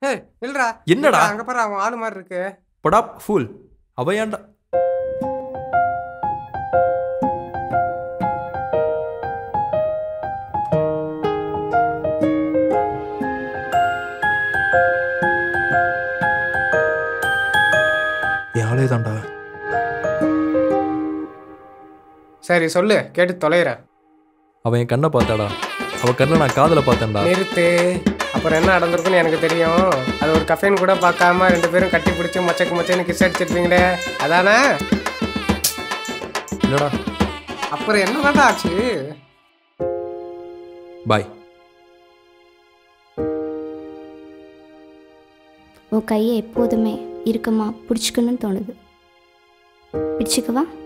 ஏய் இல்லடா என்னடா? அங்க பாரு அவன் ஆளு மாதிரி இருக்கு படா ஃபுல் அவ ஏன்டா என் ஆளே தான்டா சரி சொல்லு கேட்டு தொலைகிறேன் அவன் என் கண்ணை பார்த்தாடா அவ கண்ணில் நான் காதலை பார்த்தேன்டா நிறுத்து அப்புறம் என்ன நடந்திருக்குன்னு எனக்கு தெரியும் அது ஒரு கஃபேன் கூட பார்க்காம ரெண்டு பேரும் கட்டி பிடிச்சி மச்சக்கு மச்சன்னு கிஸ் அடிச்சிருப்பீங்களே அதானே இல்லடா அப்புறம் என்னதான் ஆச்சு பாய் உன் கையை எப்போதுமே இறுக்கமாக பிடிச்சிக்கணும்னு தோணுது பிடிச்சிக்கவா